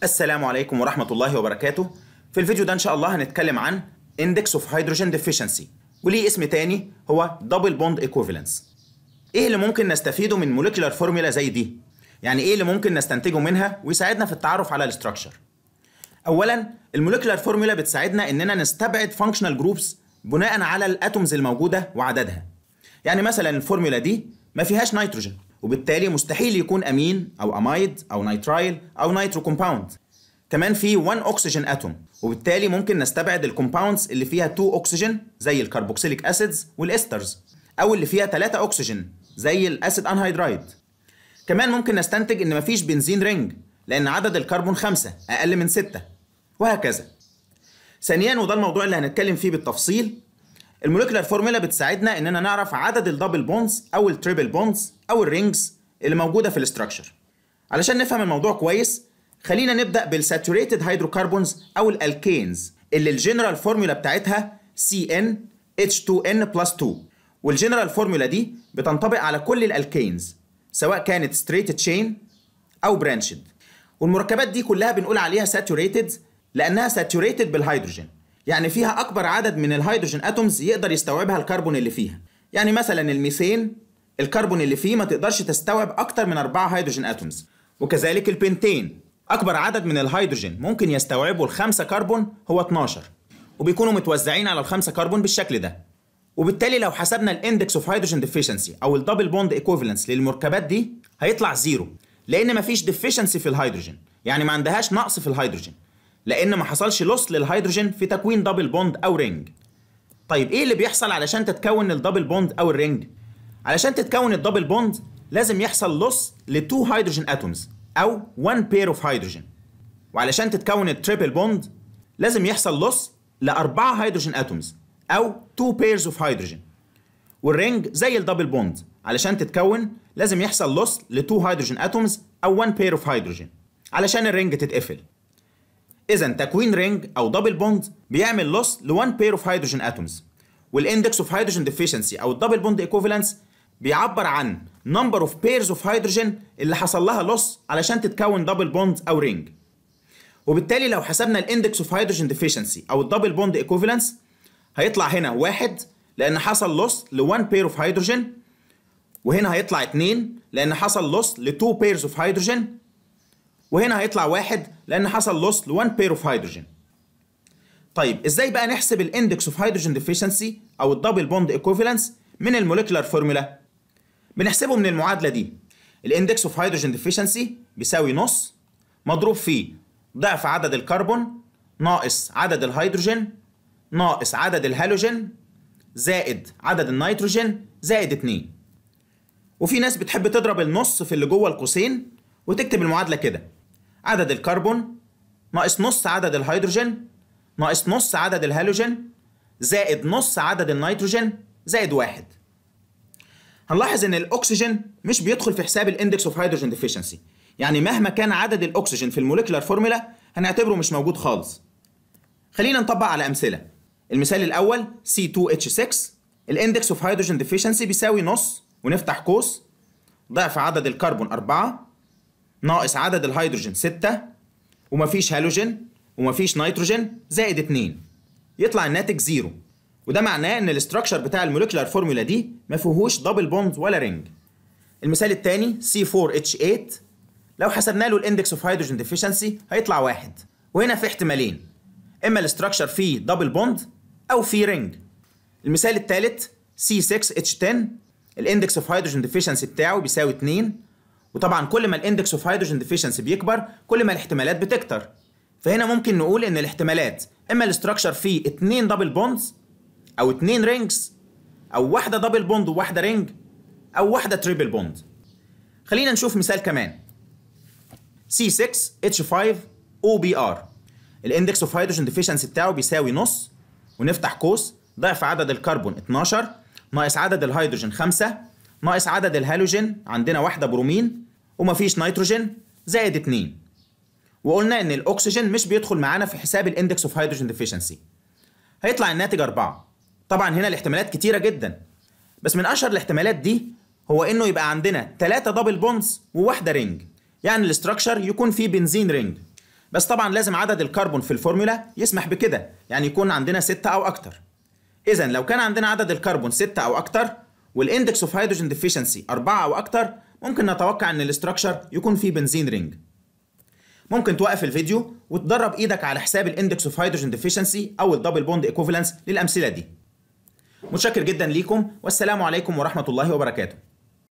السلام عليكم ورحمة الله وبركاته في الفيديو ده إن شاء الله هنتكلم عن Index of Hydrogen Deficiency وليه اسم تاني هو Double Bond Equivalence إيه اللي ممكن نستفيده من موليكولار فورمولا زي دي؟ يعني إيه اللي ممكن نستنتجه منها ويساعدنا في التعرف على الاستراكشر؟ أولا الموليكولار فورمولا بتساعدنا إننا نستبعد فانكشنال جروبس بناء على الأتومز الموجودة وعددها يعني مثلا الفورمولا دي ما فيهاش نيتروجين وبالتالي مستحيل يكون امين او امايد او نيترايل او نيترو كومباوند كمان في 1 اكسجين اتوم وبالتالي ممكن نستبعد الكومباوندز اللي فيها 2 اكسجين زي الكربوكسيليك اسيدز والاسترز او اللي فيها 3 اكسجين زي الاسيد انهيدرايد كمان ممكن نستنتج ان مفيش بنزين رينج لان عدد الكربون 5 اقل من 6 وهكذا ثانيا وده الموضوع اللي هنتكلم فيه بالتفصيل الموليكولار فورمولا بتساعدنا اننا نعرف عدد الدبل بونز او التريبل بونز او الرينجز اللي موجوده في الاستراكشر علشان نفهم الموضوع كويس خلينا نبدا بالساتوريتد هيدروكربونز او الالكينز اللي الجنرال فورمولا بتاعتها CN H2N بلس 2 والجنرال فورمولا دي بتنطبق على كل الالكينز سواء كانت ستريت تشين او برانشد والمركبات دي كلها بنقول عليها ساتوريتد لانها ساتوريتد بالهيدروجين يعني فيها اكبر عدد من الهيدروجين اتومز يقدر يستوعبها الكربون اللي فيها يعني مثلا الميثين الكربون اللي فيه ما تقدرش تستوعب اكتر من 4 هيدروجين اتومز وكذلك البنتين اكبر عدد من الهيدروجين ممكن يستوعبه الخمسه كربون هو 12 وبيكونوا متوزعين على الخمسه كربون بالشكل ده وبالتالي لو حسبنا الاندكس اوف هيدروجين ديفيشنسي او الدبل بوند ايكوفالنس للمركبات دي هيطلع زيرو لان مفيش ديفيشنسي في الهيدروجين يعني ما عندهاش نقص في الهيدروجين لان ما حصلش لوس للهيدروجين في تكوين دبل بوند او رينج طيب ايه اللي بيحصل علشان تتكون الدبل بوند او الرينج علشان تتكون الدبل بوند لازم يحصل لوس ل2 هيدروجين اتومز او 1 بير اوف هيدروجين وعلشان تتكون التريبل بوند لازم يحصل لوس لأربعة هيدروجين اتومز او 2 بيرز اوف هيدروجين والرينج زي الدبل بوند علشان تتكون لازم يحصل لوس ل2 هيدروجين اتومز او 1 بير اوف هيدروجين علشان الرينج تتقفل اذا تكوين رينج او دبل بوند بيعمل لوس ل 1 بير اوف هيدروجين اتومز والاندكس اوف هيدروجين ديفيشنسي او الدبل بوند ايكوفالنس بيعبر عن نمبر اوف بيرز اوف هيدروجين اللي حصل لها لوس علشان تتكون دبل بوند او رينج وبالتالي لو حسبنا الاندكس اوف هيدروجين ديفيشنسي او الدبل بوند ايكوفالنس هيطلع هنا واحد لان حصل لوس ل 1 بير اوف هيدروجين وهنا هيطلع 2 لان حصل لوس ل 2 بيرز اوف هيدروجين وهنا هيطلع واحد لان حصل لوس ل 1 بير اوف هيدروجين طيب ازاي بقى نحسب الاندكس اوف هيدروجين ديفيشنسي او الدبل بوند ايكوفالنس من الموليكولار فورمولا بنحسبه من المعادله دي الاندكس اوف هيدروجين ديفيشنسي بيساوي نص مضروب في ضعف عدد الكربون ناقص عدد الهيدروجين ناقص عدد الهالوجين زائد عدد النيتروجين زائد 2 وفي ناس بتحب تضرب النص في اللي جوه القوسين وتكتب المعادله كده عدد الكربون ناقص نص عدد الهيدروجين ناقص نص عدد الهالوجين زائد نص عدد النيتروجين زائد واحد هنلاحظ ان الاكسجين مش بيدخل في حساب الاندكس اوف هيدروجين ديفيشنسي يعني مهما كان عدد الاكسجين في الموليكولار فورمولا هنعتبره مش موجود خالص خلينا نطبق على امثله المثال الاول C2H6 الاندكس اوف هيدروجين ديفيشنسي بيساوي نص ونفتح قوس ضعف عدد الكربون 4 ناقص عدد الهيدروجين 6 ومفيش هالوجين ومفيش نيتروجين زائد 2 يطلع الناتج زيرو وده معناه ان الاستراكشر بتاع الموليكولار فورمولا دي ما فيهوش دبل بوند ولا رينج المثال الثاني C4H8 لو حسبنا له الاندكس اوف هيدروجين ديفيشنسي هيطلع واحد وهنا في احتمالين اما الاستراكشر فيه دبل بوند او فيه رينج المثال الثالث C6H10 الاندكس اوف هيدروجين ديفيشنسي بتاعه بيساوي 2 وطبعا كل ما الاندكس اوف هيدروجين ديفيشنسي بيكبر كل ما الاحتمالات بتكتر فهنا ممكن نقول ان الاحتمالات اما الاستراكشر فيه 2 دبل بوندز او 2 رينجز او واحده دبل بوند وواحده رينج او واحده تريبل بوند خلينا نشوف مثال كمان C6H5OBr الاندكس اوف هيدروجين ديفيشنسي بتاعه بيساوي نص ونفتح قوس ضعف عدد الكربون 12 ناقص عدد الهيدروجين 5 ناقص عدد الهالوجين عندنا واحده برومين ومفيش نيتروجين زائد 2 وقلنا ان الاكسجين مش بيدخل معانا في حساب الاندكس اوف هيدروجين ديفيشنسي هيطلع الناتج 4 طبعا هنا الاحتمالات كتيره جدا بس من اشهر الاحتمالات دي هو انه يبقى عندنا 3 دبل بوندز وواحده رينج يعني الاستراكشر يكون فيه بنزين رينج بس طبعا لازم عدد الكربون في الفورمولا يسمح بكده يعني يكون عندنا 6 او اكتر اذا لو كان عندنا عدد الكربون 6 او اكتر والاندكس اوف هيدروجين ديفيشنسي 4 او اكتر ممكن نتوقع ان الاستراكشر يكون فيه بنزين رينج ممكن توقف الفيديو وتدرب ايدك على حساب الاندكس اوف هيدروجين ديفيشنسي او الدبل بوند ايكوفالنس للامثله دي متشكر جدا ليكم والسلام عليكم ورحمه الله وبركاته